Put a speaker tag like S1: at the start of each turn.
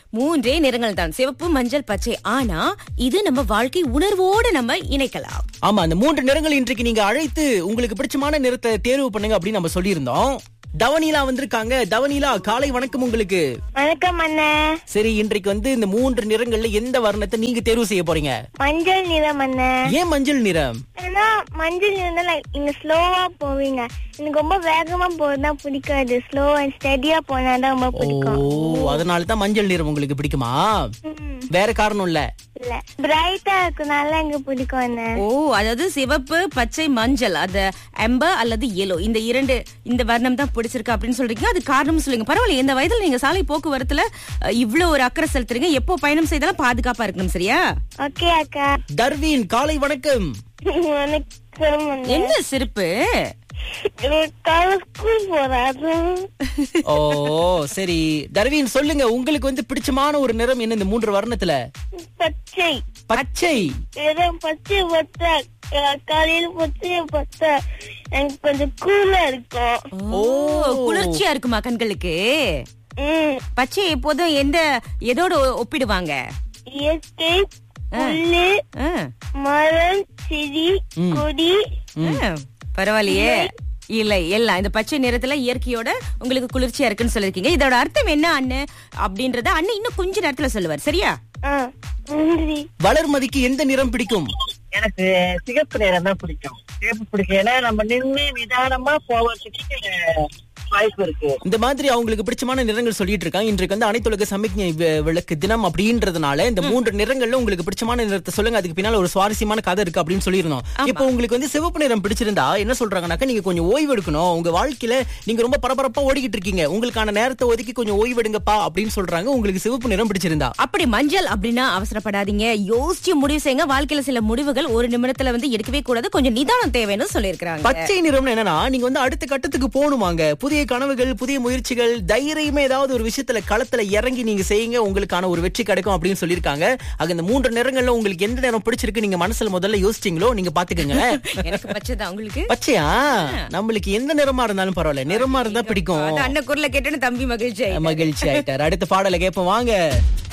S1: மூன்றே நிறங்கள் தான் சிவப்பு மஞ்சள் பச்சை ஆனா இது நம்ம வாழ்க்கை உணர்வோடு நம்ம இணைக்கலாம்
S2: ஆமா அந்த மூன்று நிறங்கள் இன்றைக்கு நீங்க அழைத்து உங்களுக்கு பிடிச்சமான நிறத்தை தேர்வு பண்ணுங்க அப்படின்னு நம்ம சொல்லியிருந்தோம் தவனீலா வந்திருக்காங்க தவனீலா காலை வணக்கம் உங்களுக்கு
S3: வணக்கம் அண்ணா
S2: சரி இன்றைக்கு வந்து இந்த மூன்று நிறங்கள்ல எந்த வர்ணத்தை நீங்க தேர்வு செய்ய போறீங்க
S3: மஞ்சள் நிறம் அண்ணா
S2: ஏன் மஞ்சள் நிறம்
S3: ஏன்னா மஞ்சள் நிறம் தான் like நீங்க ஸ்லோவா போவீங்க எனக்கு ரொம்ப வேகமா போறதுதான் பிடிக்காது ஸ்லோ அண்ட் ஸ்டெடியா போனாதான் ரொம்ப
S2: ஓ
S3: பிடிக்கும்
S2: அதனால தான் மஞ்சள் நிறம் உங்களுக்கு பிடிக்குமா
S3: ம்,
S2: வேற காரணம் இல்ல
S3: இல்ல பிரைட்டா இருக்கனால எனக்கு பிடிக்கும் அண்ணா
S1: ஓ அதாவது சிவப்பு பச்சை மஞ்சள் அது எம்பர் அல்லது எல்லோ இந்த இரண்டு இந்த வர்ணம் தான் பிடிச்சிருக்கு அப்படின்னு சொல்றீங்க அது காரணம் சொல்லுங்க பரவாயில்ல இந்த வயதுல நீங்க சாலை போக்குவரத்துல அஹ், இவ்ளோ ஒரு அக்கறை செலுத்துறீங்க எப்போ பயணம் செய்தாலும் பாதுகாப்பா இருக்கணும் சரியா
S3: ஓகே அக்கா
S2: தர்வீன் காலை வணக்கம்
S3: வணக்கம் அண்ணா
S1: என்ன சிரிப்பு
S3: கால ஸ்கூல் போறாரு
S2: ஓ சரி தர்வீன் சொல்லுங்க உங்களுக்கு வந்து பிடிச்சமான ஒரு நிறம் என்ன இந்த மூன்று வர்ணத்துல
S3: பச்சை
S2: பச்சை
S3: வெறும் பச்சை பச்சை அஹ், காலையில பச்சை பச்சை எனக்கு கொஞ்சம் கூலா இருக்கும்
S1: ஓ குளிர்ச்சியா இருக்குமா கண்களுக்கு
S3: ம்
S1: பச்சை எப்போதும் எந்த எதோட ஒப்பிடுவாங்க
S3: இயற்கை புல்லு
S1: ஆ,
S3: மரம் செடி கொடி
S1: ஆ, பரவாயில்லையே இல்லை எல்லாம் இந்த பச்சை நிறத்துல இயற்கையோட உங்களுக்கு குளிர்ச்சியா இருக்குன்னு சொல்லிருக்கீங்க இதோட அர்த்தம் என்ன அண்ணு அப்படின்றத அண்ணன் இன்னும் கொஞ்ச நேரத்துல சொல்லுவார் சரியா
S3: ஆ நன்றி
S2: வளர்மதிக்கு எந்த நிறம் பிடிக்கும்
S4: எனக்கு சிகப்பு நேரம் தான் பிடிக்கும் சிகப்பு பிடிக்கும் ஏன்னா நம்ம நின்று நிதானமா போவதுக்கு வாய்ப்பு இருக்கு
S2: இந்த மாதிரி அவங்களுக்கு பிடிச்சமான நிறங்கள் சொல்லிட்டு இருக்காங்க இன்றைக்கு வந்து அனைத்துலக சமிக்ஞை வி- விளக்கு தினம் அப்படின்றதுனால இந்த மூன்று நிறங்கள்ல உங்களுக்கு பிடிச்சமான நிறத்தை சொல்லுங்க அதுக்கு பின்னால ஒரு சுவாரஸ்யமான கதை இருக்கு அப்படின்னு சொல்லியிருந்தோம் இப்போ உங்களுக்கு வந்து சிவப்பு நிறம் பிடிச்சிருந்தா என்ன சொல்றாங்கன்னாக்கா நீங்க கொஞ்சம் ஓய்வு எடுக்கணும் உங்க வாழ்க்கையில நீங்க ரொம்ப பரபரப்பா ஓடிக்கிட்டு இருக்கீங்க உங்களுக்கான நேரத்தை ஒதுக்கி கொஞ்சம் ஓய்வு எடுங்கப்பா அப்படின்னு சொல்றாங்க உங்களுக்கு சிவப்பு நிறம் பிடிச்சிருந்தா
S1: அப்படி மஞ்சள் அப்படின்னா அவசரப்படாதீங்க யோசிச்சு முடிவு செய்யுங்க வாழ்க்கையில சில முடிவுகள் ஒரு நிமிடத்துல வந்து எடுக்கவே கூடாது கொஞ்சம் நிதானம் தேவைன்னு சொல்லியிருக்கிறாங்க
S2: பச்சை நிறம்னு என்னன்னா நீங்க வந்து அடுத்த கட்டத்துக்கு போகணுமாங்க புதிய கனவுகள் புதிய முயற்சிகள் தைரியமே ஏதாவது ஒரு விஷயத்துல களத்துல இறங்கி நீங்க செய்யுங்க உங்களுக்கான ஒரு வெற்றி கிடைக்கும் அப்படின்னு சொல்லியிருக்காங்க ஆக இந்த மூன்று நிறங்கள்ல உங்களுக்கு எந்த நிறம் பிடிச்சிருக்கு நீங்க மனசுல முதல்ல யோசிச்சீங்களோ நீங்க பாத்துக்கங்க
S1: எனக்கு பச்சைதான் உங்களுக்கு
S2: பச்சையா நம்மளுக்கு எந்த நிறமா இருந்தாலும் பரவாயில்ல நிறமா இருந்தா பிடிக்கும்
S1: அது அண்ணன் குரலை கேட்டேன்னு தம்பி மகிழ்ச்சி
S2: மகிழ்ச்சி ஆயிட்டார் அடுத்த பாடலை கேட்போம் வாங்க